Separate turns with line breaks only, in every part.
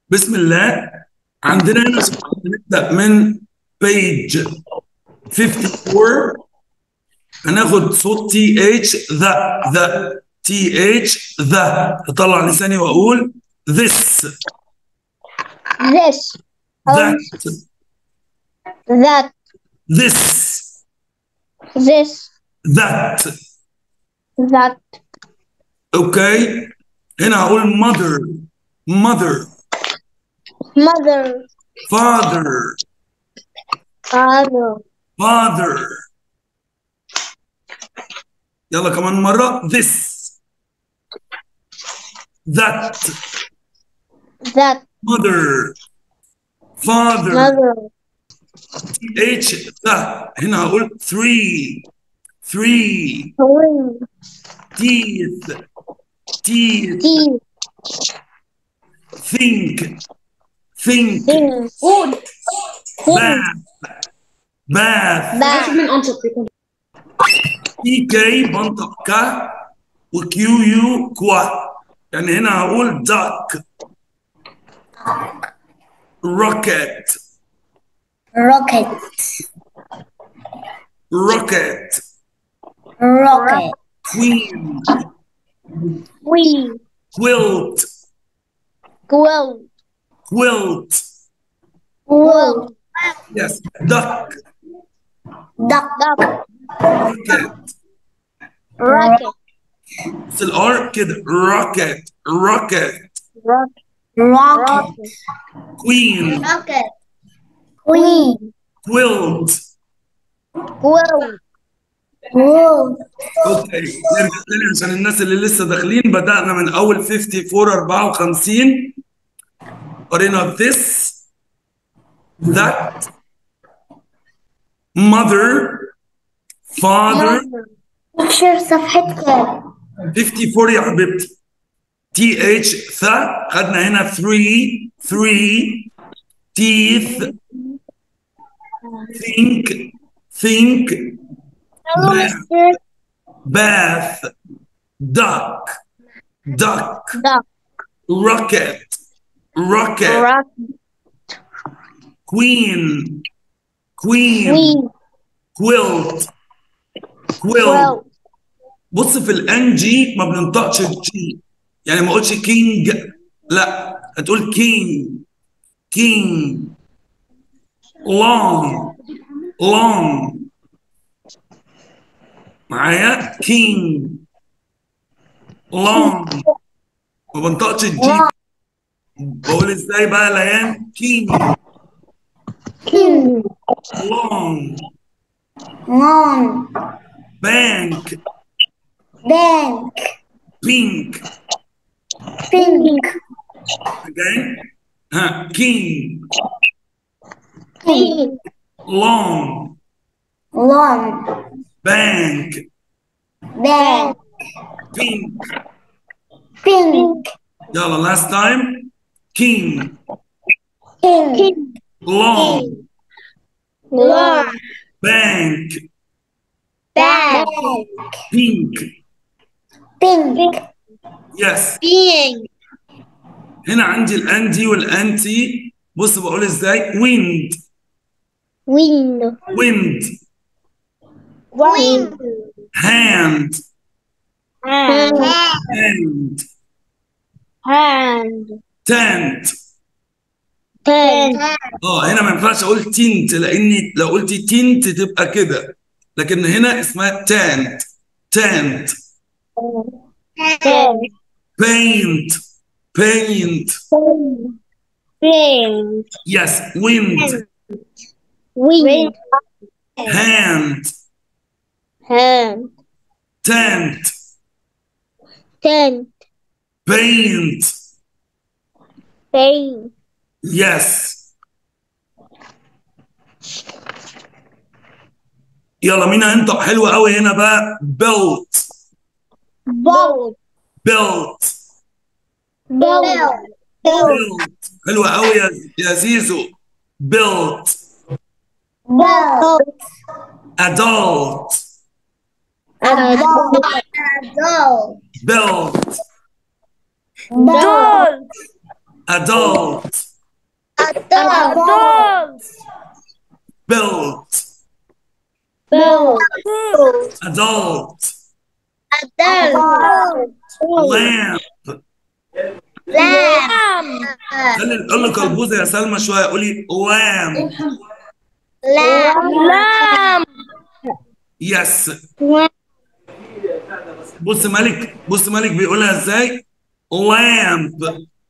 بسم الله عندنا هنا سؤال نبدأ من page 54 هناخد صوت تي اتش ذا ذا تي اتش ذا اطلع لساني واقول this
this,
that
that,
this
this,
that
that,
اوكي هنا هقول mother mother
mother,
father
father,
father يلا كمان مرة this that
that,
mother father
mother,
H ذا هنا هقول three three
three,
teeth teeth
teeth,
think think
things,
bath bath
bath,
من أنشط يكون
تي كي بنطق ك وكيو يو كوا يعني هنا هقول duck rocket
rocket,
rocket
rocket,
queen
we,
quilt
quilt,
quilt
quilt,
yes duck
duck, duck,
rocket
rocket,
بس الار كده rocket rocket
rocket, rocket,
queen
rocket, queen,
quilt
quilt, quilt,
اوكي نرجع تاني عشان الناس اللي لسه داخلين بدأنا من اول 54 54 قرينا this that mother father
بكشر صفحة كام؟
54 يا حبيبتي تي اتش ثا خدنا هنا 3 3 teeth think think bath duck duck
duck,
rocket rocket
rock,
queen queen
queen,
quilt quilt
quilt,
بص في الان جي ما بننطقش الجي يعني ما اقولش كينج لا هتقول كينج كينج long long معايا كينج long ما بنطقش الجي بقول ازاي بقى ليان كينج
king,
long
long,
bank
bank,
pink
pink,
again ها king
pink,
long
long,
bank
bank,
pink
pink,
يلا last time king
king,
long
long,
bank
bank,
pink
pink,
yes
pink,
هنا عندي الانتي والانتي بص بقول ازاي wind
wind,
wind
wind,
hand
hand,
hand
hand,
tent
tent,
اه هنا ما ينفعش اقول تنت لاني لو قلت تنت تبقى كده لكن هنا اسمها تنت تنت
tent,
paint paint
paint,
yes wind
wind,
hand
hand,
tent
tent,
paint
paint,
yes يلا مين هينطق حلو قوي هنا بقى belt
boat,
belt
boat,
belt حلوة قوي يا يا زيزو belt
boat,
adult
adult, adult,
belt
adult,
adult
Adult.
built
Build.
adult
Adult.
lamp
Lamb.
خلي قول له كلبوزه يا سلمى شويه قولي lamp
Lamb. Lamb.
يس بص مالك بص مالك بيقولها ازاي lamp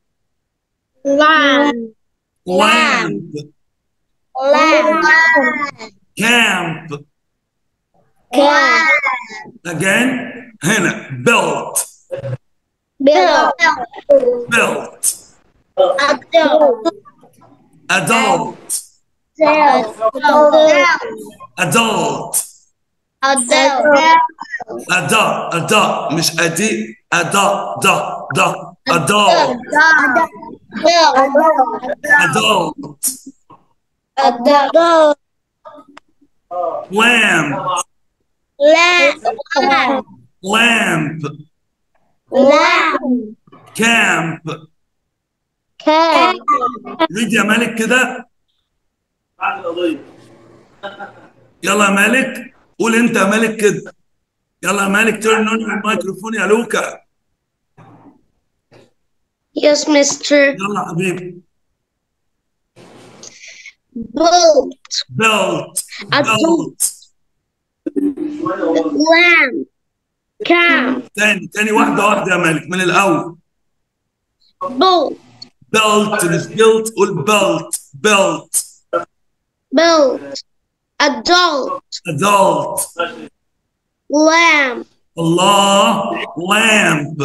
Lamb.
lamp
Lamb.
camp
Cat.
again هنا built
Build.
built
Adult.
adult
Adult.
adult
Adult.
adult adult مش ادي adult da da adult adult
Adult.
lamp
Lamb.
lamp
Lamb.
camp
Cat.
ريد يا مالك كده يلا يا مالك قول انت يا مالك كده يلا يا مالك تيرن اون الميكروفون يا لوكا
Yes, mister.
يلا حبيبي
Boat.
belt
Adult.
belt
Lamb. Cow.
تاني تاني واحدة واحدة يا مالك من الأول
Boat.
belt مش built قول belt belt
Boat. Adult.
adult
Lamb.
الله lamp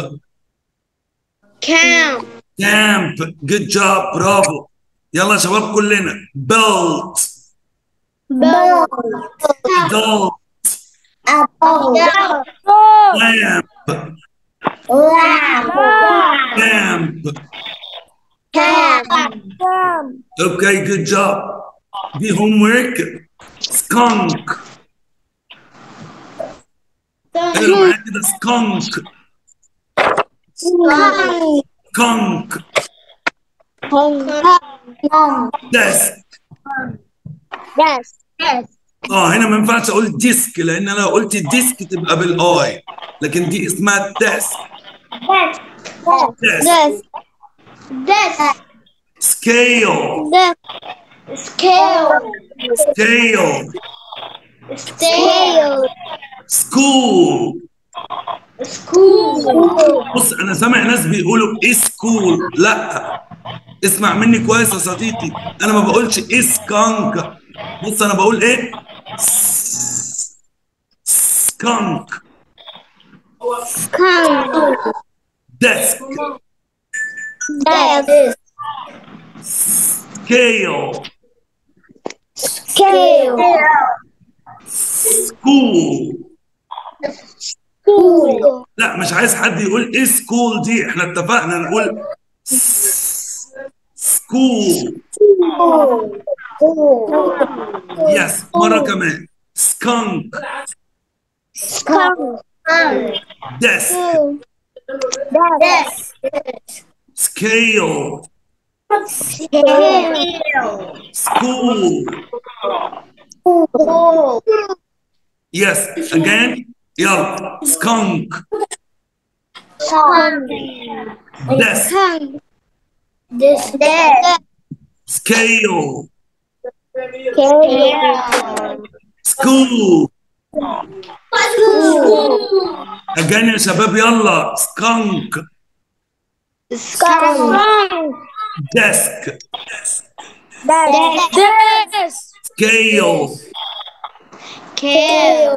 Camp.
camp good job برافو يلا يا شباب كلنا belt
Boat.
adult
Adult.
lamp
Lamb.
camp
Camp.
okay good job دي homework skunk اقرا معايا كده skunk skunk desk
Yes. Yes.
اه هنا ما ينفعش اقول ديسك لان انا لو قلت ديسك تبقى بالاي لكن دي اسمها ديسك
Yes.
ديسك
This.
سكيل
This. Scale.
سكيل
Scale.
سكول
School.
بص انا سامع ناس بيقولوا ايه سكول لا اسمع مني كويس يا صديقي انا ما بقولش ايه سكانك بص انا بقول ايه سكانك
Come.
ديسك
This.
سكيل
Scale.
سكول
School.
لا مش عايز حد يقول ايه سكول دي احنا اتفقنا نقول سكول يس مره كمان سكانك
Come.
ديسك
This.
سكيل
Scale.
سكول
School.
يس اجين يلا سكانك
Come.
ديسك
Come. This. This.
سكيل
Scale.
سكول
School.
اجين يا شباب يلا سكانك
Skunk.
ديسك
This.
سكيل
Kale.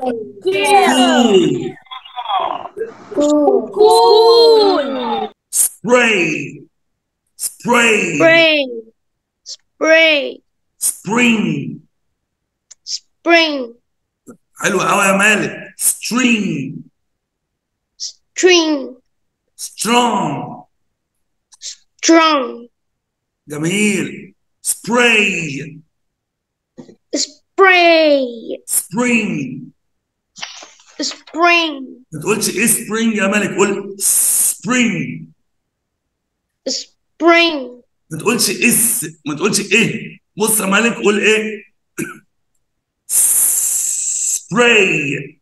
سكول
Cool.
spray spray
Spring. Spray.
spring
Spring.
حلو قوي يا مالك string
String.
strong
Strong.
جميل spray
Spray.
spring
Spring.
ما تقولش ايه spring يا مالك قول spring
Spring.
ما تقولش اس ما تقولش ايه بص يا مالك قول ايه spray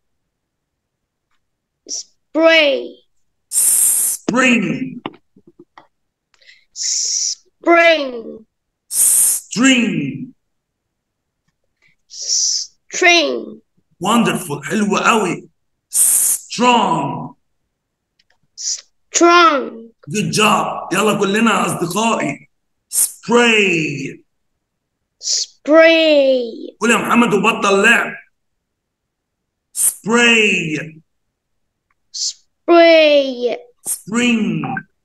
spray,
spring
spring,
string
string,
wonderful حلو قوي strong
strong,
good job يلا كلنا يا اصدقائي spray
spray,
قول يا محمد وبطل لعب spray
spray,
spring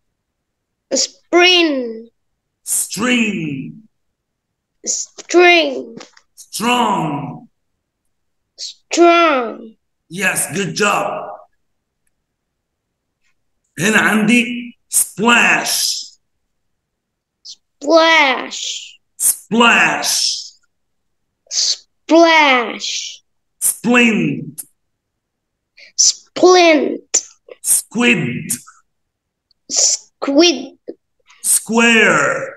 spring,
string
string,
strong
strong,
yes good job هنا عندي splash
splash,
splash
splash,
splint
splint,
squid
squid,
square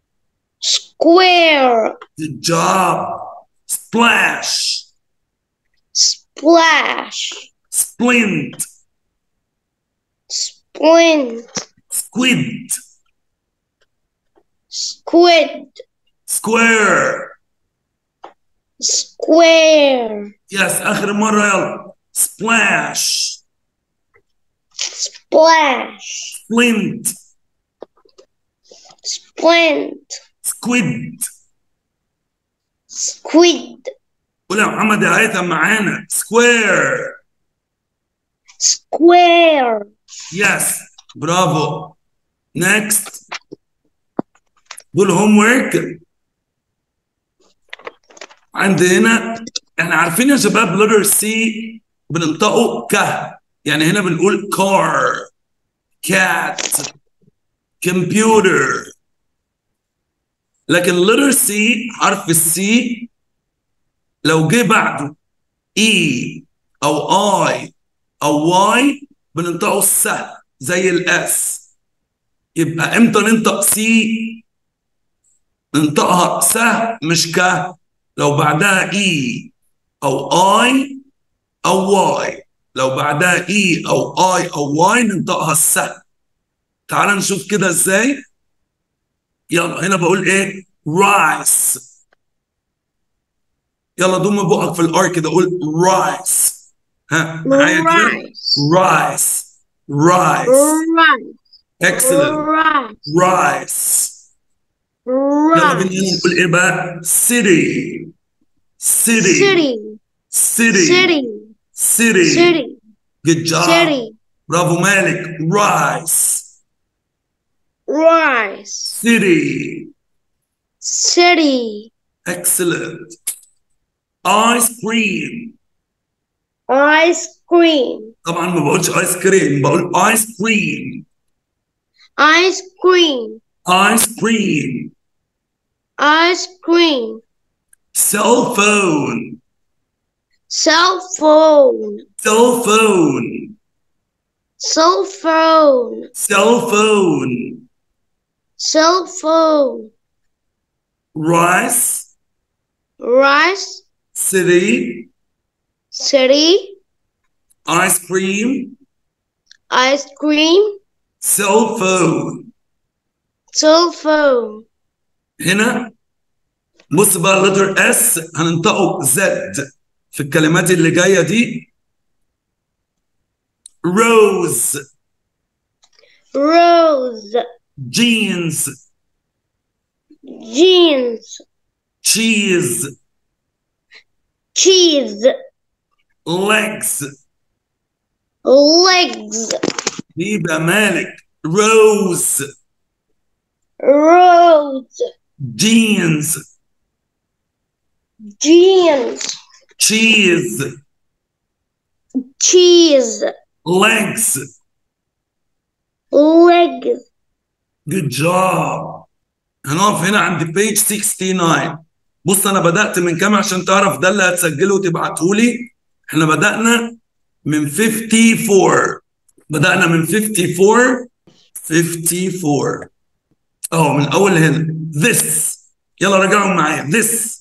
square,
good job splash
splash,
splint
splint,
squid
squid,
square
square,
yes آخر مرة يلا splash
splash,
splint
splint,
squid
squid,
قول يا محمد يا هيثم معانا square
square,
yes برافو next قول homework عندنا احنا عارفين يا شباب letter C بننطقه ك يعني هنا بنقول car cat computer لكن letter C حرف السي لو جه بعده E أو I أو Y بننطقه الس زي الأس يبقى إمتى ننطق سي ننطقها س مش ك لو بعدها E أو I أو Y لو بعدها E أو I أو Y ننطقها الس تعال نشوف كده إزاي يلا هنا بقول إيه rice يلا ضم بقك في الار كده قول رايس ها معايا كده
rice,
رايس رايس
rice,
اكسلنت
rice,
رايس يلا بينا
rice,
نقول ايه بقى city city
city,
city
city,
city
city,
good job
city,
برافو مالك رايس
rice,
city
city,
excellent ice cream
ice cream,
طبعا ما بقولش ايس كريم بقول ايس كريم
ice cream,
ايس كريم
ice cream,
cell phone
cell phone,
cell phone
cell phone,
cell phone
cell phone,
rice
rice,
city
city,
ice cream
ice cream,
cell phone
cell phone,
هنا بص بقى letter S هننطقه Z في الكلمات اللي جاية دي rose
rose,
jeans
jeans,
cheese
cheese,
legs
legs,
يبقى مالك rose
rose,
jeans
jeans,
cheese
cheese,
legs
legs,
good job هنقف هنا عند page 69 بص انا بدأت من كام عشان تعرف ده اللي هتسجله وتبعته لي احنا بدأنا من 54 بدأنا من 54 54 اه من اول هنا this يلا راجعوا معايا this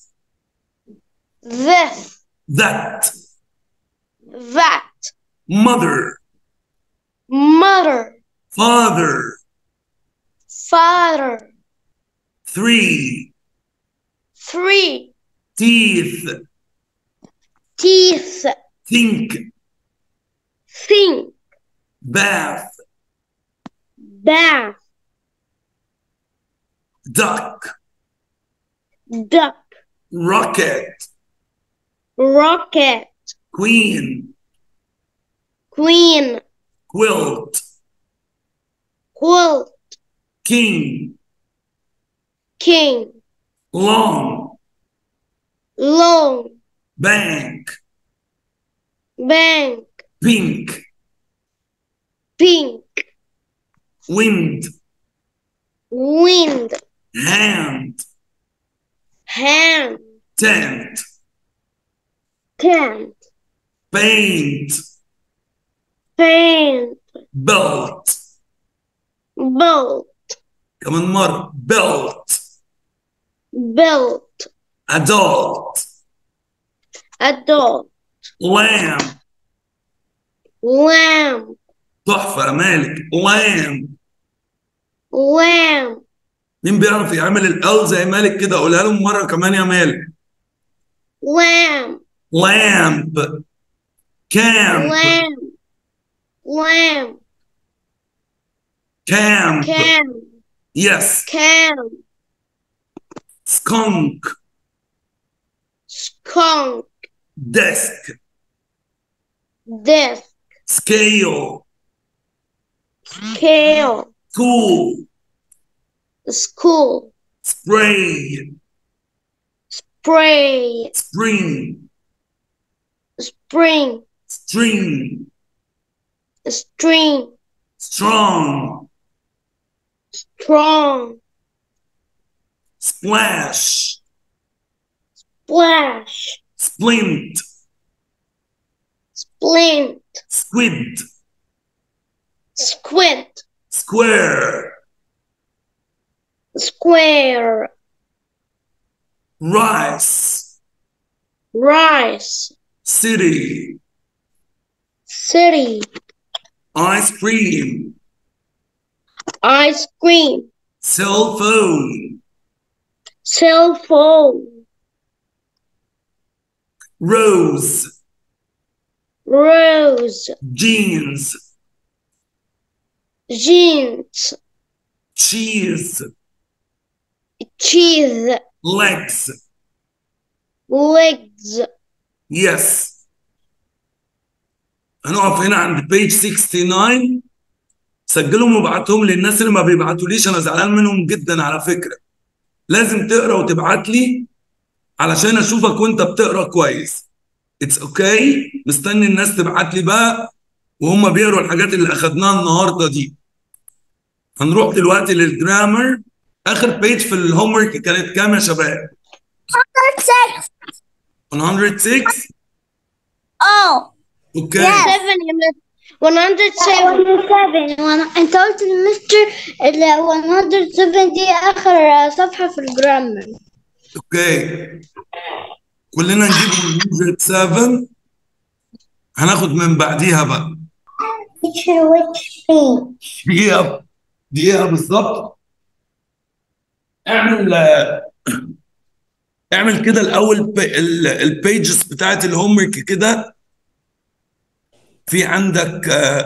this,
that
that,
mother
mother,
father
father,
three
three,
teeth
teeth,
think
think,
bath
bath,
duck
duck,
rocket
rocket,
queen
queen,
quilt
quilt,
king
king,
long
long,
bank
bank,
pink
pink,
wind
wind,
hand
hand,
tent
tent,
paint
paint,
belt
boat,
كمان مرة belt
belt,
adult
adult,
lamb
lamb,
تحفة يا مالك lamb
lamb,
مين بيعرف يعمل ال زي مالك كده قولها لهم مرة كمان يا مالك
lamb,
lamp camp
lamb, lamb,
camp
camp,
yes
camp,
skunk
skunk,
desk
desk,
scale
scale,
cool
school,
spray
spray,
spring
spring,
string
string,
strong
strong,
splash
splash,
splint
splint,
squid
squint,
square
square,
rice
rice,
city
city,
ice cream
ice cream,
cell phone
cell phone,
rose
rose,
jeans
jeans,
cheese
cheese,
legs
legs,
yes هنقف هنا عند page 69 سجلهم وابعتهم للناس اللي ما بيبعتوليش انا زعلان منهم جدا على فكره لازم تقرا وتبعت لي علشان اشوفك وانت بتقرا كويس اتس اوكي okay. مستني الناس تبعت لي بقى وهم بيقروا الحاجات اللي اخدناها النهارده دي هنروح دلوقتي للجرامر اخر بيج في الهوم ورك كانت كام يا شباب 106
اه
اوكي
seven, you missed 107.
107 وانا انت قلت المستر ال 107 دي اخر صفحة في الجرامر
اوكي كلنا نجيب 107 هناخد من بعديها بقى
teacher which page
دقيقة دقيقة بالظبط اعمل اعمل كده الأول البيجز بتاعت الهوم ورك كده في عندك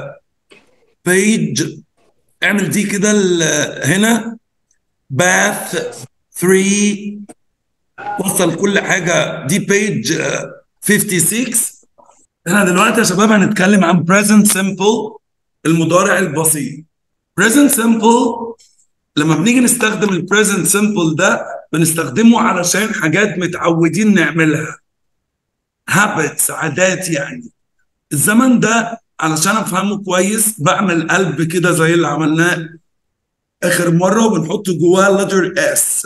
بيج اعمل دي كده ال- هنا باث 3 وصل كل حاجة دي بيج 56 احنا دلوقتي يا شباب هنتكلم عن present simple المضارع البسيط present simple لما بنيجي نستخدم ال present simple ده بنستخدمه علشان حاجات متعودين نعملها habits عادات يعني الزمن ده علشان افهمه كويس بعمل قلب كده زي اللي عملناه اخر مره وبنحط جواه letter اس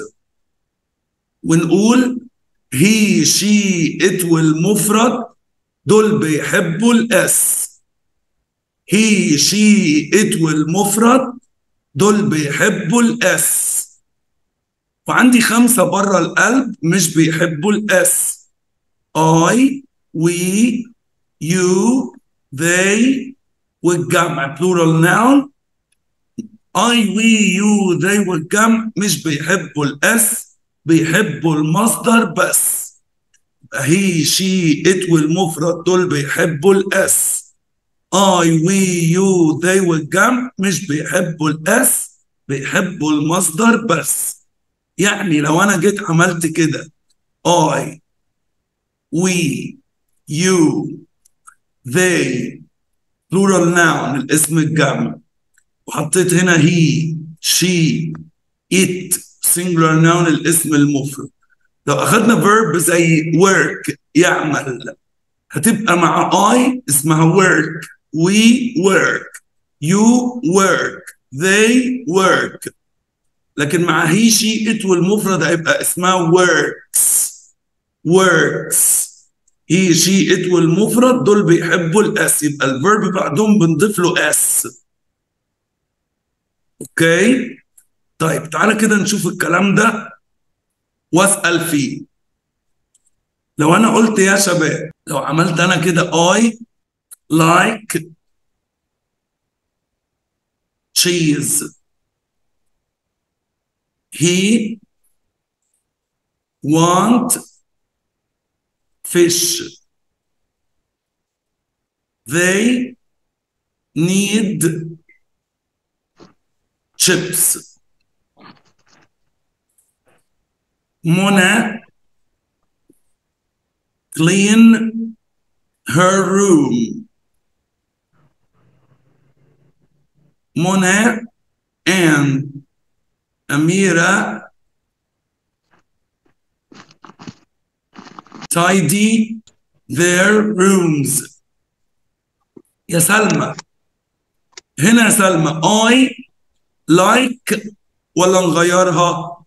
ونقول هي شي ات والمفرد دول بيحبوا الاس هي شي ات والمفرد دول بيحبوا الاس وعندي خمسة بره القلب مش بيحبوا الاس I we you they والجمع plural noun I we you they والجمع مش بيحبوا الاس بيحبوا المصدر بس هي شي ات والمفرد دول بيحبوا الاس I we you they والجمع مش بيحبوا الاس بيحبوا المصدر بس يعني لو انا جيت عملت كده I we you they plural noun الاسم الجمع وحطيت هنا he she it singular noun الاسم المفرد لو اخذنا verb زي work يعمل هتبقى مع I اسمها work we work you work they work لكن مع he she it والمفرد هيبقى اسمها works works he she it والمفرد دول بيحبوا الاس يبقى الفيرب بعدهم بنضيف له اس اوكي طيب تعالى كده نشوف الكلام ده واسال فيه لو انا قلت يا شباب لو عملت انا كده I like cheese he want fish they need chips Mona clean her room. Mona and Amira tidy their rooms. يا سلمى هنا يا سلمى I like ولا نغيرها؟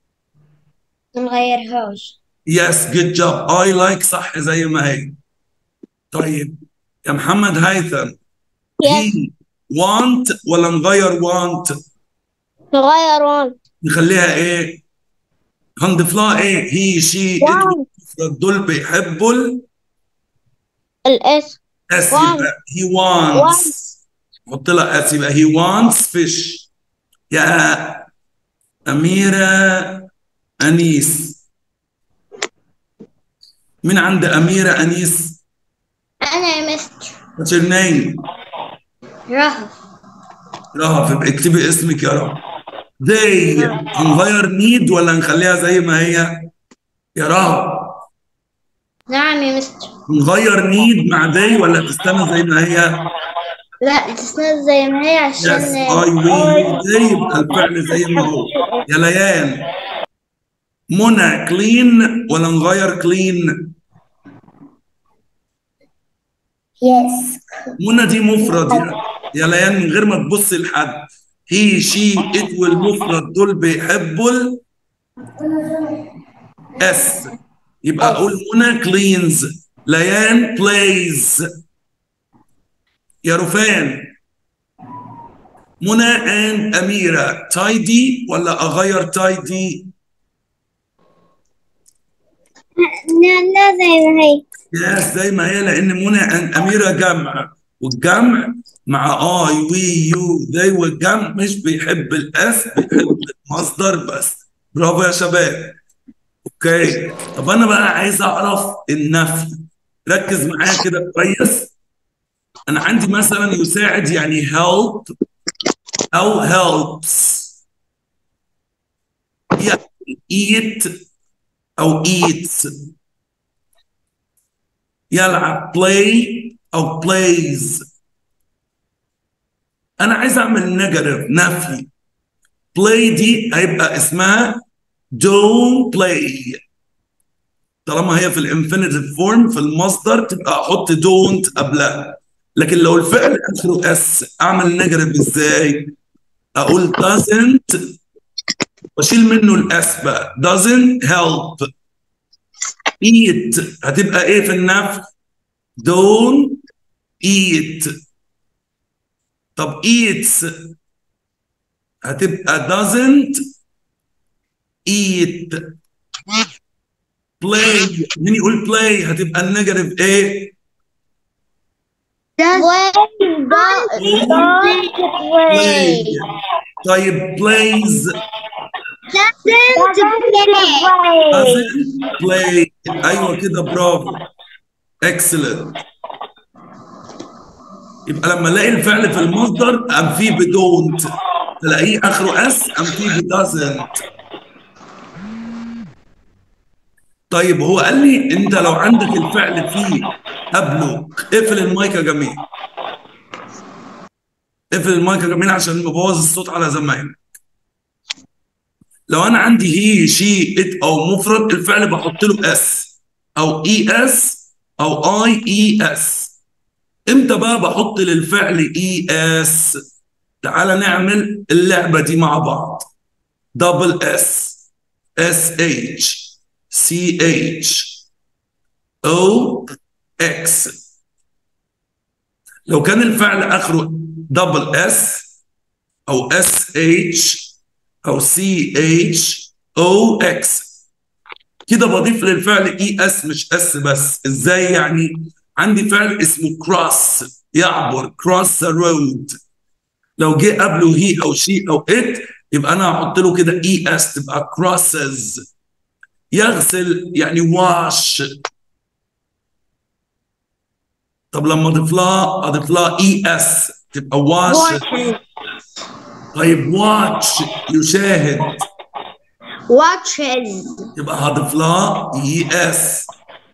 نغيرهاش
Yes, good job. I like صح زي ما هي. طيب يا محمد هيثم he want ولا نغير want
نغير وان
نخليها ايه؟ هنضيف لها ايه؟ he she it
want.
المفرد دول بيحبوا ال
الاس
اس
Want.
يبقى he wants حط لها اس يبقى he wants fish يا أميرة أنيس مين عند أميرة أنيس؟
أنا يا مستر
What's your name؟
رهف
رهف يبقى اكتبي اسمك يا رهف they هنغير نيد ولا نخليها زي ما هي؟ يا رهف
نعم يا مستر
نغير نيد مع they ولا تستنى زي ما هي؟
لا تسند زي ما هي عشان
يس اي وي they يبقى الفعل زي ما هو يا ليان منى كلين ولا نغير كلين؟
يس
منى دي مفرد يا يا ليان من غير ما تبصي لحد هي شي ات والمفرد دول بيحبوا ال اس يبقى اقول منى كلينز ليان بلايز يا رفان منى اند اميره تايدي ولا اغير تايدي
لا لا زي ما هي
يس زي ما هي لان منى اند اميره جمع والجمع مع اي وي يو ذي والجمع مش بيحب الاس بيحب المصدر بس برافو يا شباب اوكي طب انا بقى عايز اعرف النفي ركز معايا كده كويس انا عندي مثلا يساعد يعني help او helps يعني eat او eats يلعب play او plays انا عايز اعمل نيجاتيف نفي play دي هيبقى اسمها don't play طالما هي في الانفينيتيف فورم في المصدر تبقى احط don't قبلها لكن لو الفعل اخره اس اعمل نيجاتيف ازاي اقول doesn't واشيل منه الاس بقى doesn't help eat هتبقى ايه في النفي don't eat طب eats هتبقى doesn't eat play مين يقول play هتبقى النيجاتيف ايه play طيب plays doesn't play ايوه كده برافو excellent يبقى لما الاقي الفعل في المصدر ام فيه بدونت تلاقيه اخره اس ام فيه doesn't طيب هو قال لي انت لو عندك الفعل فيه قبله اقفل المايك يا جميل اقفل المايك يا جميل عشان مبوظ الصوت على زمايلك لو انا عندي هي شي ات او مفرد الفعل بحط له اس او اي اس او اي اي اس امتى بقى بحط للفعل اي اس تعال نعمل اللعبه دي مع بعض دبل اس اس اتش سي اتش او اكس لو كان الفعل اخره دبل اس او اس اتش او سي اتش او اكس كده بضيف للفعل اي اس مش اس بس ازاي يعني عندي فعل اسمه كروس يعبر كروس رود لو جه قبله هي او شي او ات يبقى انا هحط له كده اي اس تبقى كروسز يغسل يعني واش طب لما اضيف لها اضيف لها اي اس تبقى واش طيب واتش يشاهد
watches
يبقى هضيف لها اي اس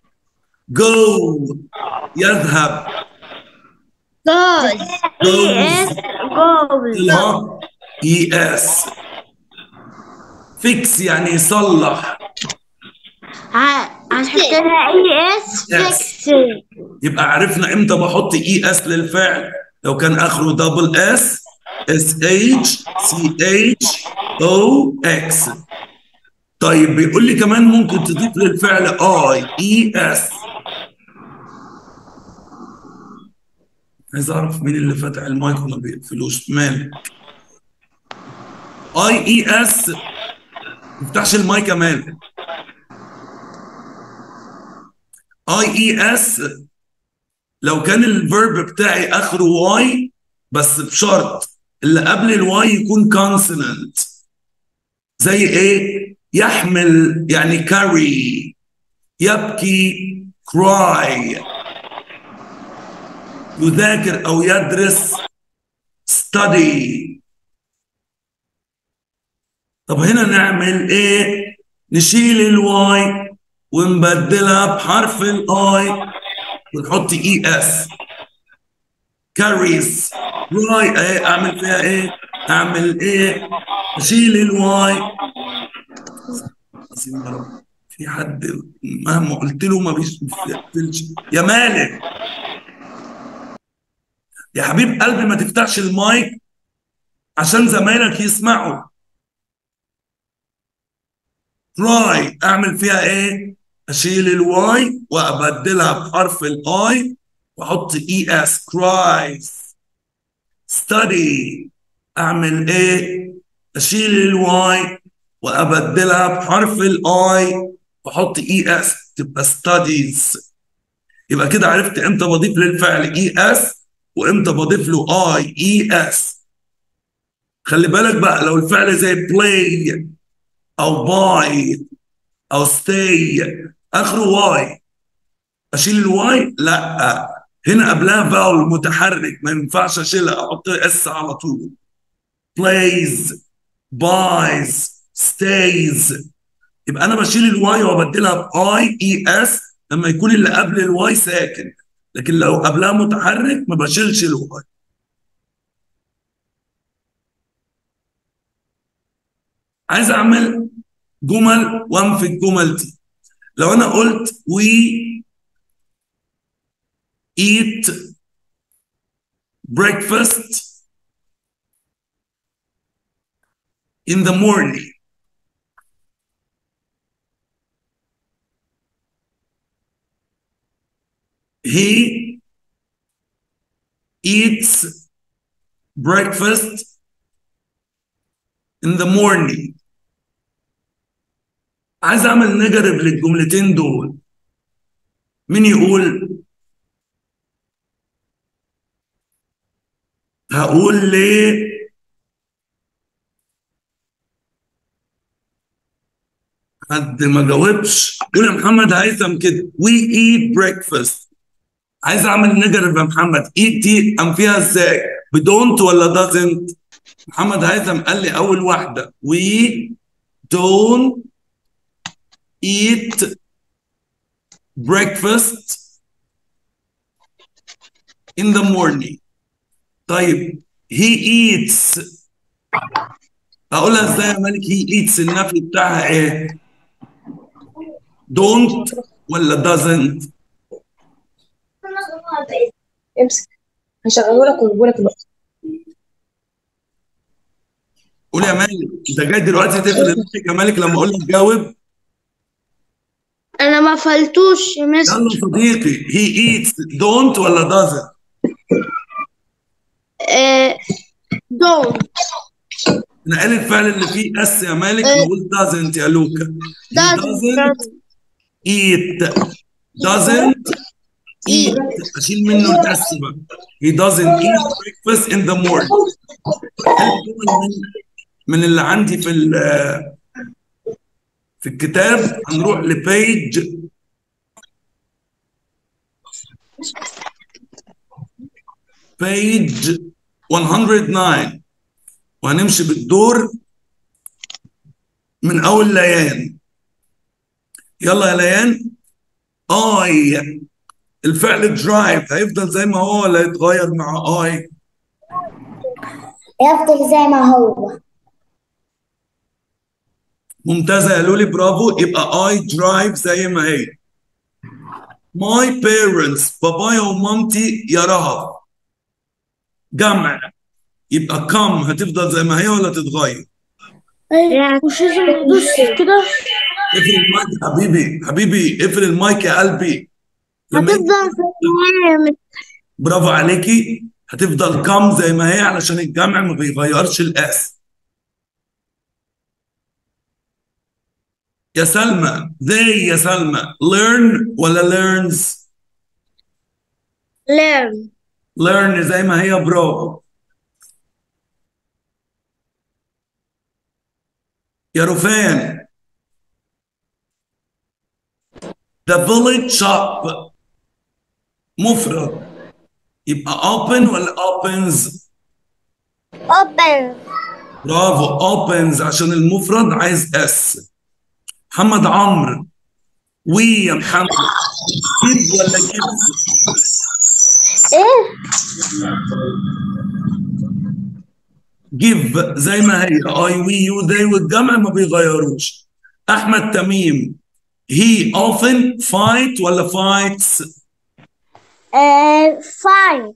جو يذهب
goes
goes
goes
لها اي اس فيكس يعني يصلح
هنحط لها اي اس
Yes.
fix
يبقى عرفنا امتى بحط اي اس للفعل لو كان اخره دبل اس اس اتش سي اتش او اكس طيب بيقول لي كمان ممكن تضيف للفعل اي اي اس عايز اعرف مين اللي فاتح المايك وما بيقفلوش مالك اي اي اس ما تفتحش المايك يا مالك اي اي اس لو كان الفيرب بتاعي اخره واي بس بشرط اللي قبل الواي يكون كونسونانت زي ايه يحمل يعني كاري يبكي كراي يذاكر او يدرس study طب هنا نعمل ايه نشيل الواي ونبدلها بحرف الاي ونحط اي اس كاريز راي ايه اعمل فيها ايه اعمل ايه اشيل الواي عظيم يا رب في حد مهما قلت له ما بيقفلش يا مالك يا حبيب قلبي ما تفتحش المايك عشان زمايلك يسمعوا تراي اعمل فيها ايه اشيل الواي وابدلها بحرف الاي واحط اي اس كرايز ستدي اعمل ايه اشيل الواي وابدلها بحرف الاي واحط اي اس تبقى ستاديز يبقى كده عرفت امتى بضيف للفعل اي اس وامتى بضيف له اي اي اس خلي بالك بقى لو الفعل زي بلاي او باي او ستي اخره واي اشيل الواي لا هنا قبلها فاول متحرك ما ينفعش اشيلها احط اس على طول plays buys stays يبقى انا بشيل الواي وابدلها باي اي اس لما يكون اللي قبل الواي ساكن لكن لو قبلها متحرك ما بشيلش الواي عايز اعمل جمل وانفي الجمل دي لو انا قلت we eat breakfast in the morning he eats breakfast in the morning عايز اعمل نيجاتيف للجملتين دول مين يقول هقول ليه حد ما جاوبش قول يا محمد هيثم كده we eat breakfast عايز اعمل نيجاتيف يا محمد eat دي ام فيها ازاي بدونت ولا doesn't محمد هيثم قال لي اول واحده we don't eat breakfast in the morning طيب he eats اقولها ازاي يا مالك he eats النفي بتاعها ايه don't ولا doesn't
امسك هشغله لك ويجيبه لك دلوقتي
قول يا مالك انت جاي دلوقتي تقفل المايك يا مالك لما اقول لك جاوب
انا ما فلتوش يا مستر
يلا صديقي he eats don't ولا doesn't
آه، دون
انا قال الفعل اللي فيه اس يا مالك
إيه.
نقول doesn't يا لوكا he
doesn't
doesn't eat doesn't eat اشيل منه الاس بقى he doesn't eat breakfast in the morning من من اللي عندي في ال- في الكتاب هنروح لبيج بيج 109 وهنمشي بالدور من اول ليان يلا يا ليان اي الفعل درايف هيفضل زي ما هو ولا يتغير مع اي
يفضل زي ما هو
ممتازة يا لولي برافو يبقى I drive زي ما هي My parents بابايا ومامتي يا رهف جمع يبقى come هتفضل زي ما هي ولا تتغير
يعني
مش لازم ندوس كده
اقفل المايك يا حبيبي حبيبي اقفل المايك يا قلبي لما
هتفضل زي ما هي
برافو عليكي هتفضل come زي ما هي علشان الجمع ما بيغيرش الاس يا سلمى they يا سلمى learn ولا learns
learn
learn زي ما هي برافو يا رفان the village shop مفرد يبقى open ولا opens
open
برافو opens عشان المفرد عايز اس محمد عمرو وي يا محمد جيب ولا جيب
ايه
جيف زي ما هي اي وي يو ذي والجمع ما بيغيروش احمد تميم he often fight ولا fights
آه fight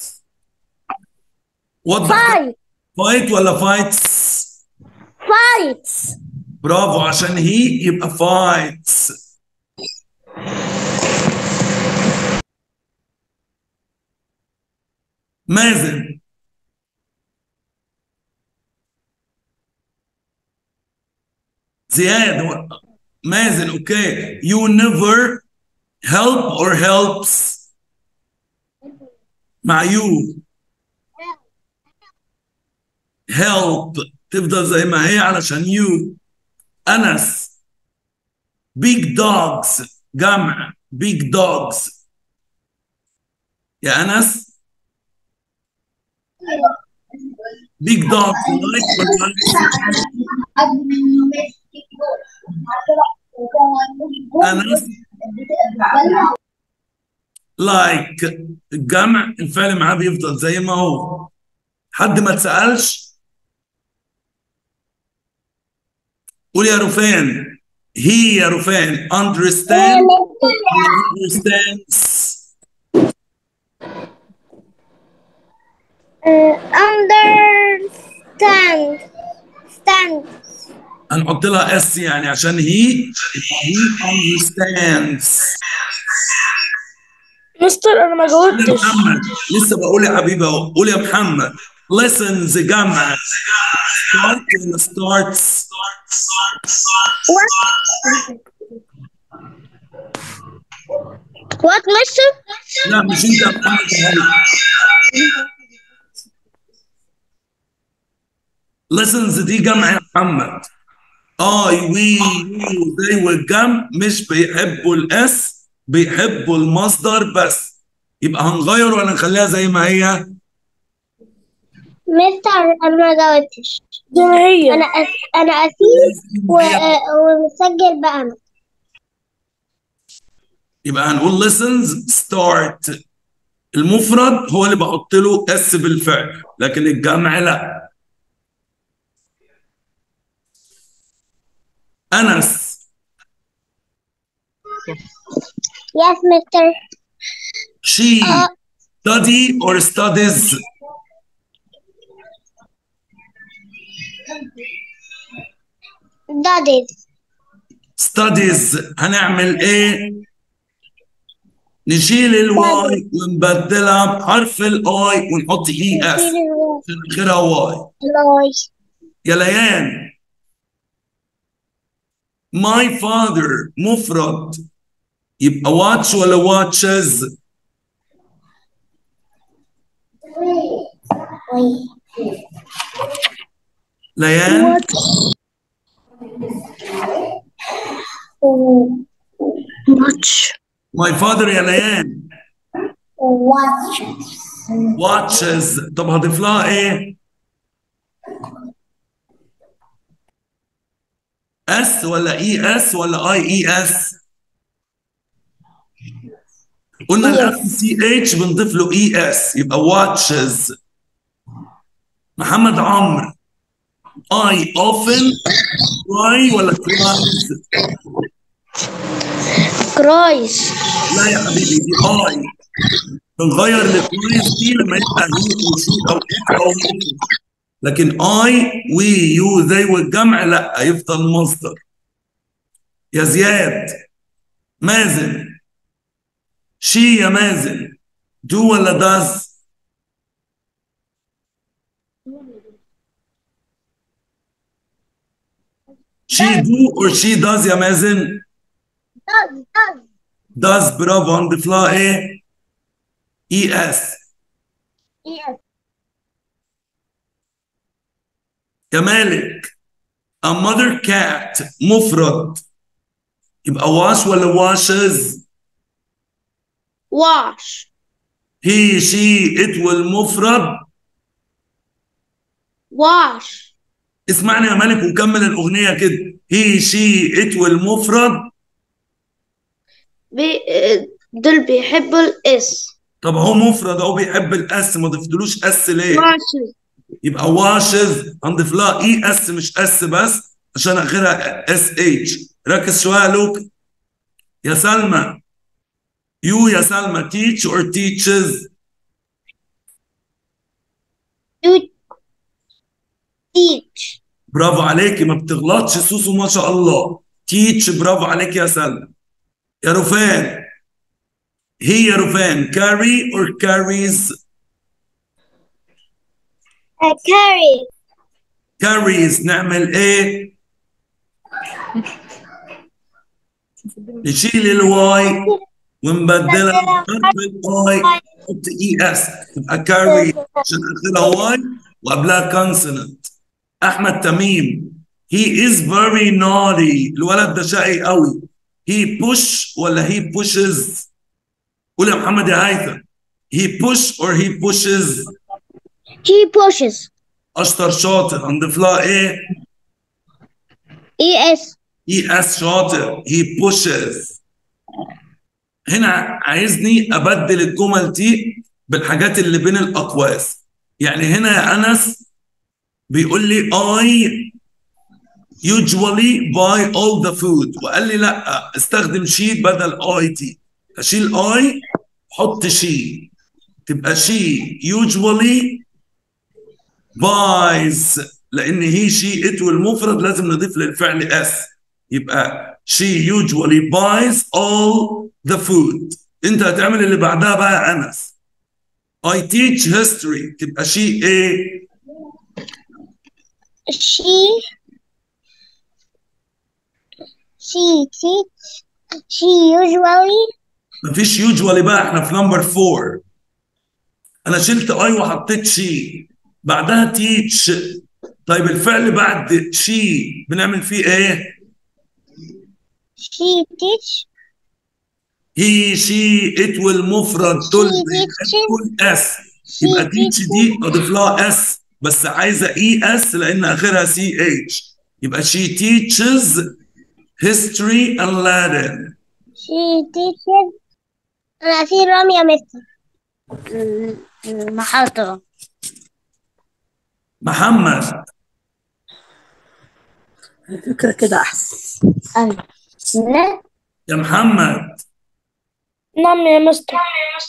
وضح
fight
fight ولا fights
fight
برافو عشان هي يبقى fights مازن زياد و- مازن اوكي you never help or helps مع you help تفضل زي ما هي علشان you أنس big dogs جمع big dogs يا أنس big dogs like ولا أنس like الجمع الفعل معاه بيفضل زي ما هو حد ما تسألش قول يا رفان هي يا رفان understand understands
understand stand
هنحط لها اس يعني عشان هي he understands
مستر انا ما
قول يا
جاوبتش
محمد لسه بقول يا حبيبي اهو قول يا محمد lessons جمع start ولا starts
What, mister?
لا مش انت يا محمد يا هلا. lessons دي جمع يا محمد اي وي يو زي والجمع مش بيحبوا الاس بيحبوا المصدر بس يبقى هنغير ولا نخليها زي ما هي
مستر أنا ما جاوبتش
زي ما هي
أنا أس... أنا أسيل و... ومسجل بقى أنا
يبقى هنقول listens start المفرد هو اللي بحط له اس بالفعل لكن الجمع لا انس
Yes, mister.
she study or studies
That is.
studies هنعمل ايه نشيل الواي ونبدلها بحرف الاي ونحط اي اس عشان اخرها واي
Noise.
يا ليان my father مفرد يبقى watch ولا watches ليان
ماتش
my father يا ليان
Watch.
watches طب هضيف لها ايه اس ولا اي اس ولا اي اي اس قلنا الاف سي اتش بنضيف له اي اس يبقى watches محمد عمرو I often cry ولا cries
Cries.
لا يا حبيبي دي I بنغير الكويس دي لما يبقى هي وشي او إت او ممكن لكن I we you they والجمع لا يفضل مصدر يا زياد مازن شي يا مازن do ولا does she do or she does يا مازن
Does. Does.
does برافو هنضيف لها ايه اي اس
Yes.
يا مالك a mother cat مفرد يبقى wash ولا washes
Wash.
he she it والمفرد
Wash.
اسمعني يا مالك ونكمل الأغنية كده he she it والمفرد
بي... دول بيحبوا الاس
طب هو مفرد اهو بيحب الاس ما ضفتلوش اس ليه؟
washes
يبقى washes هنضيف لها اي اس مش اس بس عشان اخرها اس اتش ركز شويه يا لوك يا سلمى يو يا سلمى teach or teaches
you teach
برافو عليكي ما بتغلطش سوسو ما شاء الله تيتش برافو عليك يا سلمى يا رفان هي يا رفان carry or carries
a carry
carries نعمل ايه نشيل الواي ونبدلها بحرف الاي نحط اي اس تبقى carry عشان اخرها واي وقبلها consonant احمد تميم he is very naughty الولد ده شقي قوي he push ولا he pushes قول يا محمد يا هيثم he push or he pushes
he pushes
اشطر شاطر هنضيف لها ايه
es
اي اس شاطر he pushes هنا عايزني ابدل الجمل دي بالحاجات اللي بين الاقواس يعني هنا يا انس بيقول لي I usually buy all the food وقال لي لا استخدم شي بدل اي تي اشيل اي حط شي تبقى شي usually buys لان هي شي ات والمفرد لازم نضيف للفعل اس يبقى she usually buys all the food انت هتعمل اللي بعدها بقى يا انس I teach history تبقى she ايه
She she teach she usually
مفيش usually بقى احنا في نمبر 4 انا شلت اي وحطيت شي بعدها teach طيب الفعل بعد شي بنعمل فيه ايه
she teach
هي شي ات والمفرد دول
teaches.
كل اس
she
يبقى تيتش
teaches
دي اضيف لها اس بس عايزه اي اس لان اخرها سي اتش يبقى she teaches history and Latin
she teaches أنا في رامي يا مستر
المحاضرة
محمد
فكرة كده أحسن
أيوة
يا محمد
نعم يا مستر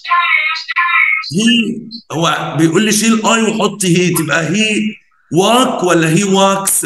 هي هو بيقول لي شيل اي وحط هي تبقى هي واك ولا هي واكس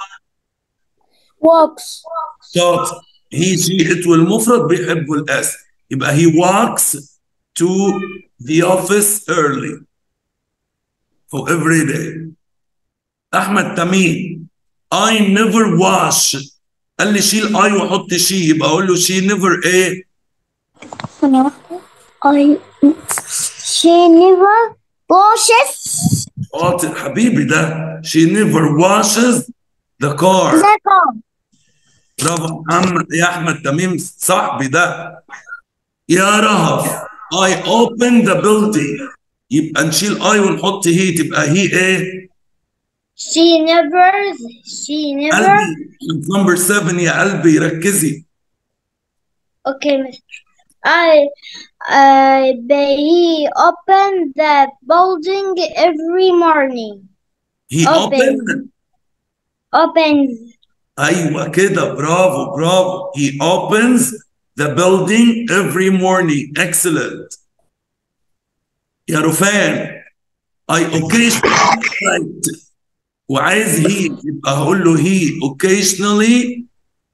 walks
شاطر هي شي ات والمفرد بيحبوا الاس يبقى he walks to the office early for every day احمد تميم I never wash قال لي شيل اي وحط شي يبقى اقول له she never ايه
ثانية واحدة I she never washes
شاطر حبيبي ده she never washes the car
the car
برافو محمد يا احمد تميم صاحبي ده يا رهف I open the building يبقى نشيل اي ونحط هي تبقى هي ايه
she never she never
قلبي نمبر 7 يا قلبي ركزي
okay mister I uh, he open the building every morning
he
Open.
open
opens
ايوه كده برافو برافو he opens the building every morning excellent يا رفان I occasionally write وعايز هي يبقى هقول له he occasionally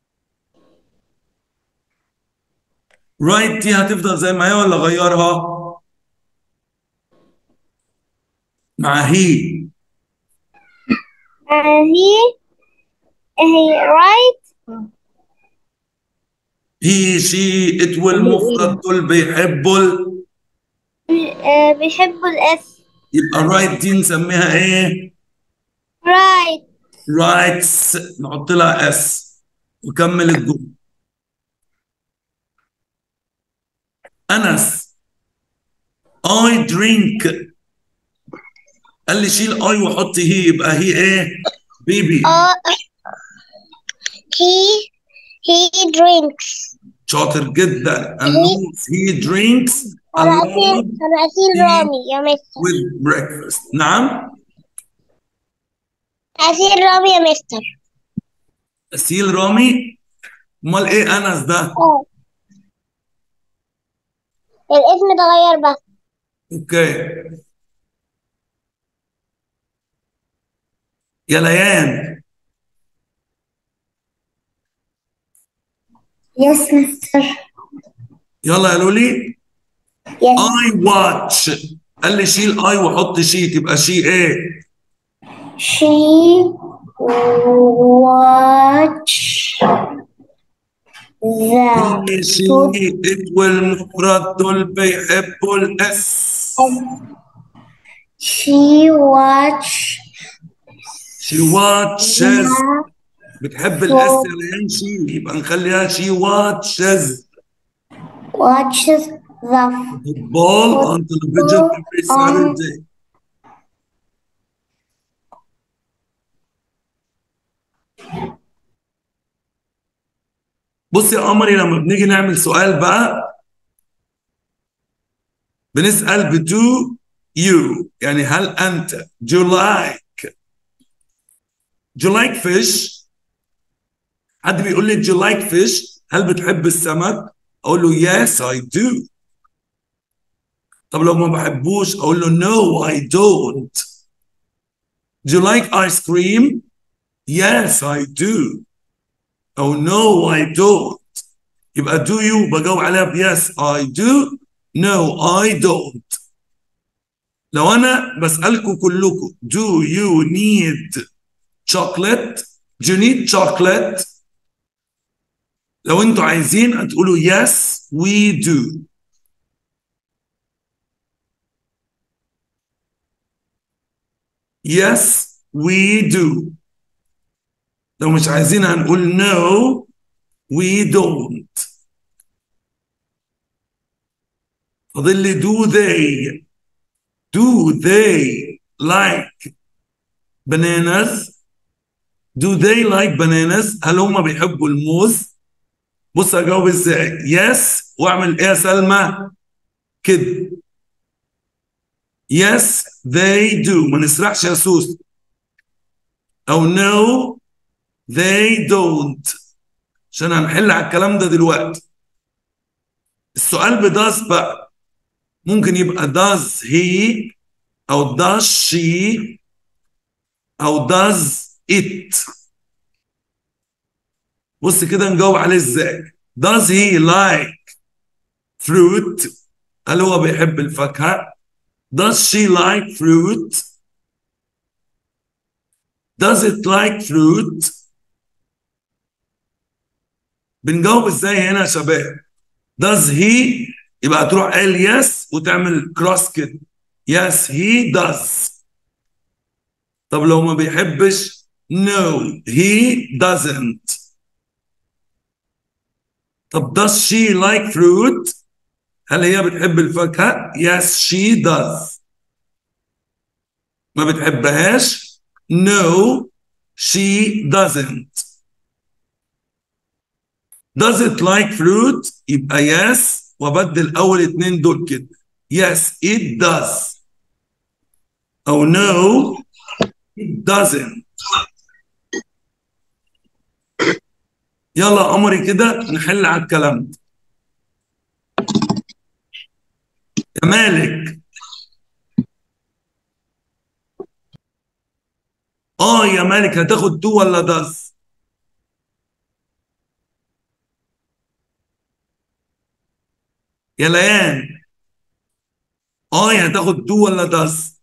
write دي هتفضل زي ما هي ولا غيرها مع هي
uh, he he right
he she it والمفرد دول بيحبوا ال-
uh, بيحبوا الاس
يبقى write دي نسميها ايه
right
writes نحط لها اس وكمل الجمله انس I drink قال لي شيل اي وحط هي يبقى هي ايه بيبي
uh, he he drinks
شاطر جدا النوس he drinks
أنا
along
أسيل أنا أسيل رامي يا مستر
with breakfast نعم
أسيل رامي يا مستر
اسيل رامي امال ايه انس ده
اه الاسم اتغير بس
اوكي يا ليان
yes mister
يلا قالوا لي
yes
I watch قال لي شيل اي وحط شي تبقى شي ايه
she watch the
هي شي ات والمفرد دول بيحبوا الاس
she watch
شي واتشز بتحب الاس يا ليان شي يبقى نخليها شي واتشز
watches the
football on television every Saturday بص يا قمري لما بنيجي نعمل سؤال بقى بنسأل بدو يو يعني هل أنت do you like do you like fish حد بيقول لي do you like fish هل بتحب السمك أقول له yes I do طب لو ما بحبوش أقول له no I don't do you like ice cream yes I do أو no I don't يبقى do you بجاوب عليها ب yes I do no I don't لو انا بسالكم كلكم do you need chocolate do you need chocolate لو انتوا عايزين هتقولوا yes we do yes we do لو مش عايزين هنقول no we don't فاضل لي do they do they like bananas do they like bananas هل هم بيحبوا الموز بص اجاوب ازاي yes واعمل ايه يا سلمى كده yes they do ما نسرحش يا سوس او no they don't عشان هنحل على الكلام ده دلوقتي السؤال بداس بقى ممكن يبقى does he او does she او does it بص كده نجاوب عليه ازاي does he like fruit هل هو بيحب الفاكهة does she like fruit does it like fruit بنجاوب ازاي هنا يا شباب does he يبقى تروح قال yes وتعمل كروس كده yes he does طب لو ما بيحبش no he doesn't طب does she like fruit هل هي بتحب الفاكهة yes she does ما بتحبهاش no she doesn't does it like fruit يبقى yes وابدل اول اتنين دول كده yes it does او no it doesn't يلا قمري كده نحل على الكلام ده يا مالك اه يا مالك هتاخد دو ولا داز يا ليان اه يا هتاخد دو ولا داز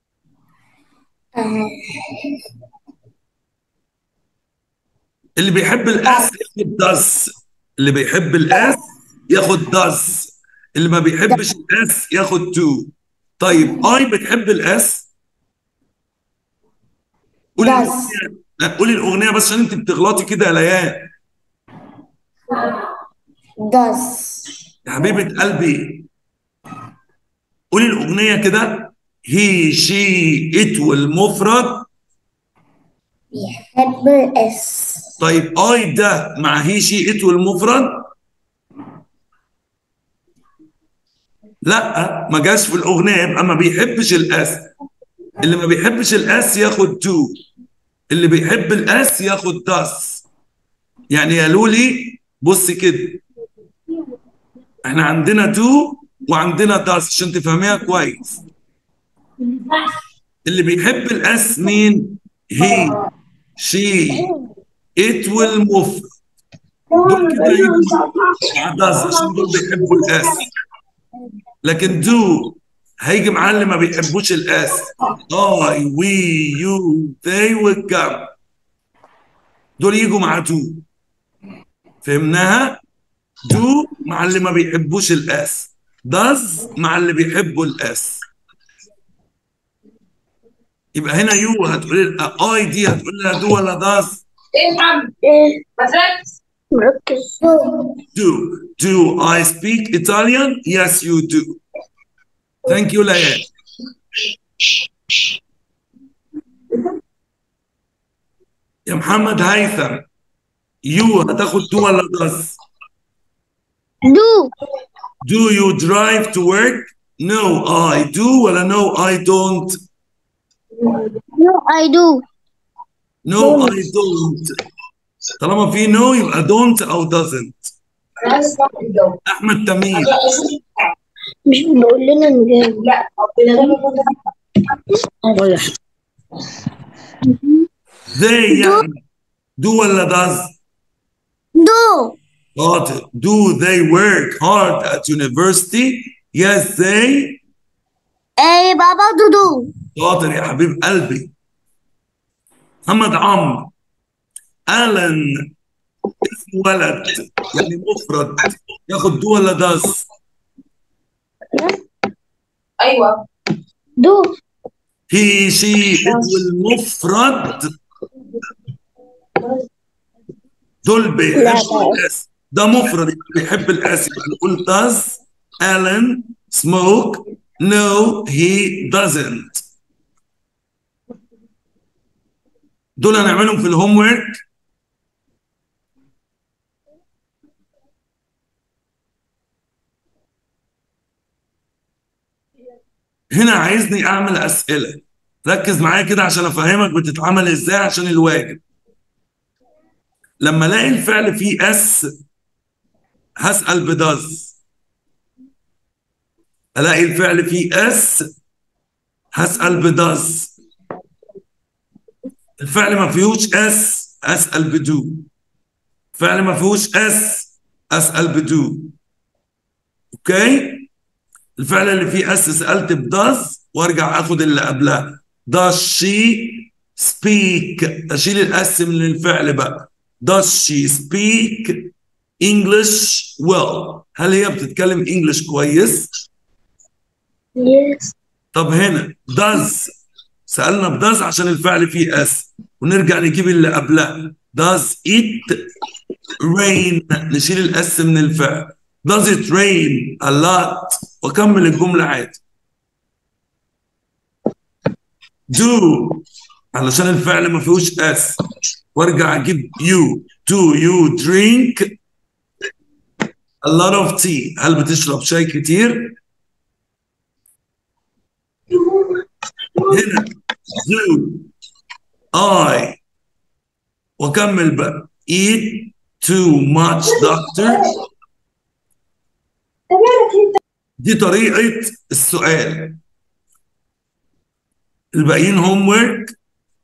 اللي بيحب الاس ياخد داز اللي بيحب الاس ياخد داز اللي ما بيحبش الاس ياخد تو طيب اي بتحب الاس قولي
Does.
الأغنية- لا، قولي الاغنيه بس عشان انت بتغلطي كده يا ليان
does
يا حبيبه قلبي قولي الاغنيه كده هي شي ات والمفرد
بيحب الاس
طيب اي ده مع هي شي ات والمفرد لا ما جاش في الاغنيه يبقى ما بيحبش الاس اللي ما بيحبش الاس ياخد تو اللي بيحب الاس ياخد داس يعني يا لولي بص كده احنا عندنا تو وعندنا داس عشان تفهميها كويس اللي بيحب الاس مين هي شي ات والمفرد دول كده يجوا مع داز عشان دول بيحبوا الاس لكن دو هيجي معاه اللي ما بيحبوش الاس اي وي يو ذي والجم دول يجوا مع دو فهمناها دو مع اللي ما بيحبوش الاس داز مع اللي بيحبوا الاس يبقى هنا يو هتقول اي دي هتقول لها دو ولا داز
ايه يا محمد؟ ما تركز
مركز
do. Do I speak Italian? Yes, you do. Thank you, Layan. يا محمد هيثم يو هتاخد دو ولا داز؟
do
Do you drive to work? No, I do ولا no, I don't?
no I do
No, I don't. طالما في no يبقى don't أو doesn't.
انا عايز اسمع الجو
أحمد تميم
مش بقول لنا نجاوب
لا ربنا
they يعني do ولا does؟
do
شاطر. Do they work hard at university? Yes, they
ايه يبقى برضه دو
شاطر يا حبيب قلبي محمد عمرو ألن اسم ولد يعني مفرد ياخد دو ولا داز
ايوه
دو
هي شي والمفرد دول بيحبوا الاس ده مفرد يبقى بيحب الاس يبقى نقول does Alan smoke no he doesn't دول هنعملهم في الهوم ورك هنا عايزني اعمل اسئله ركز معايا كده عشان افهمك بتتعمل ازاي عشان الواجب لما الاقي الفعل فيه اس هسال بدز الاقي الفعل فيه اس هسال بدز الفعل ما فيهوش اس اسال بدو الفعل ما فيهوش اس اسال بدو اوكي الفعل اللي فيه اس سالت بداز وارجع اخد اللي قبلها does she speak اشيل الاس من الفعل بقى does she speak English well هل هي بتتكلم انجلش كويس
يس
طب هنا does سالنا بداز عشان الفعل فيه اس ونرجع نجيب اللي قبلها does it rain نشيل الاس من الفعل does it rain a lot واكمل الجمله عادي do علشان الفعل ما فيهوش اس وارجع اجيب you do you drink a lot of tea هل بتشرب شاي كتير هنا do I واكمل بقى eat too much doctor دي طريقة السؤال الباقيين هوم ورك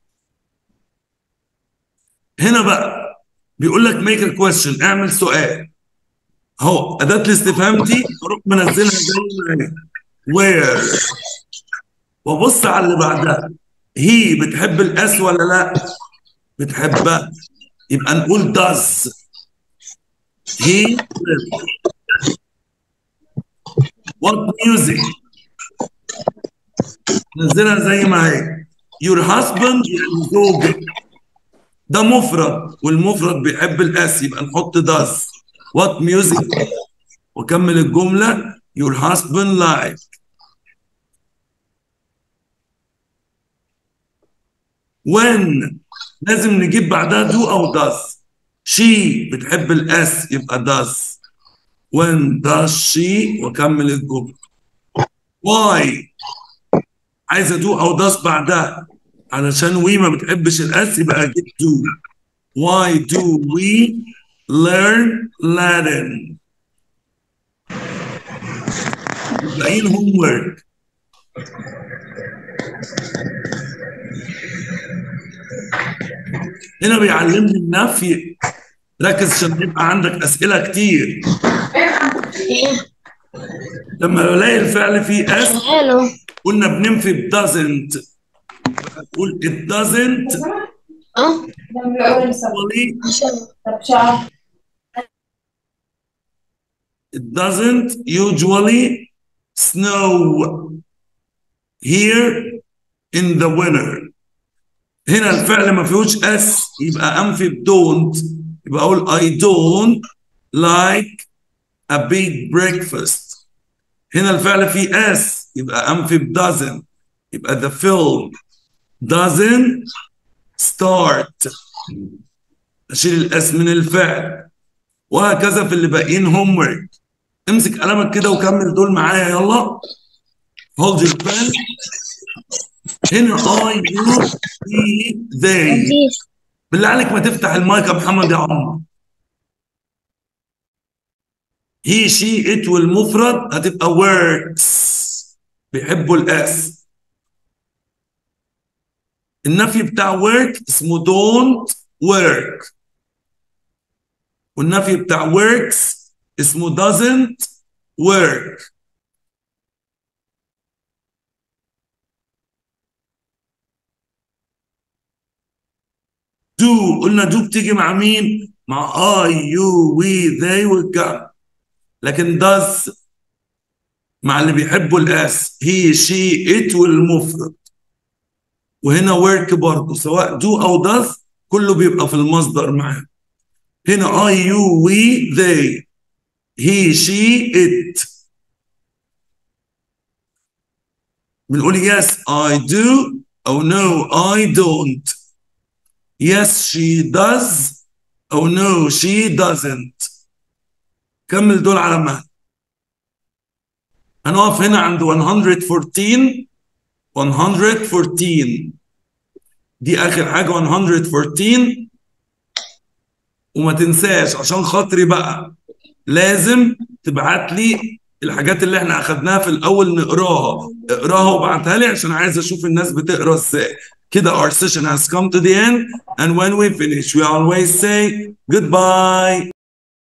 هنا بقى بيقول لك make a question اعمل سؤال اهو أداة الاستفهام دي اروح منزلها زي ما هي where وابص على اللي بعدها هي بتحب الاس ولا لا؟ بتحبها يبقى نقول does he what music نزلها زي ما هي your husband يعني زوجك ده مفرد والمفرد بيحب الاس يبقى نحط does what music وكمل الجملة your husband like when لازم نجيب بعدها do او does she بتحب الاس يبقى does when does she وكمل الجملة why عايزة do او does بعدها علشان we ما بتحبش الاس يبقى اجيب do why do we learn Latin باقيين homework هنا بيعلمني النفي ركز عشان يبقى عندك اسئله كتير لما بلاقي الفعل فيه اس
حلو
قلنا بننفي ب doesn't قول it doesn't
اه
ده من الاول لسه
usually
طب شعر
it doesn't usually snow here in the winter هنا الفعل ما فيهوش اس يبقى انفي ب don't يبقى اقول I don't like a big breakfast هنا الفعل فيه اس يبقى انفي ب doesn't يبقى the film doesn't start اشيل الاس من الفعل وهكذا في اللي باقيين هوم ورك امسك قلمك كده وكمل دول معايا يلا hold your pen هنا I you he they
لذيذ
بالله عليك ما تفتح المايك يا محمد يا عمر هي شي ات والمفرد هتبقى works بيحبوا الاس النفي بتاع work اسمه don't work والنفي بتاع works اسمه doesn't work do قلنا do بتيجي مع مين؟ مع I you we they والجمع لكن does مع اللي بيحبوا الاس he she it والمفرد وهنا work برضه سواء do او does كله بيبقى في المصدر معاه هنا I you we they he she it بنقول yes I do أو no I don't yes she does أو no she doesn't كمل دول على مهل هنقف هنا عند 114 114 دي آخر حاجة 114 وما تنساش عشان خاطري بقى لازم تبعت لي الحاجات اللي احنا اخدناها في الاول نقراها اقراها وابعتها لي عشان عايز اشوف الناس بتقرا ازاي كده our session has come to the end and when we finish we always say goodbye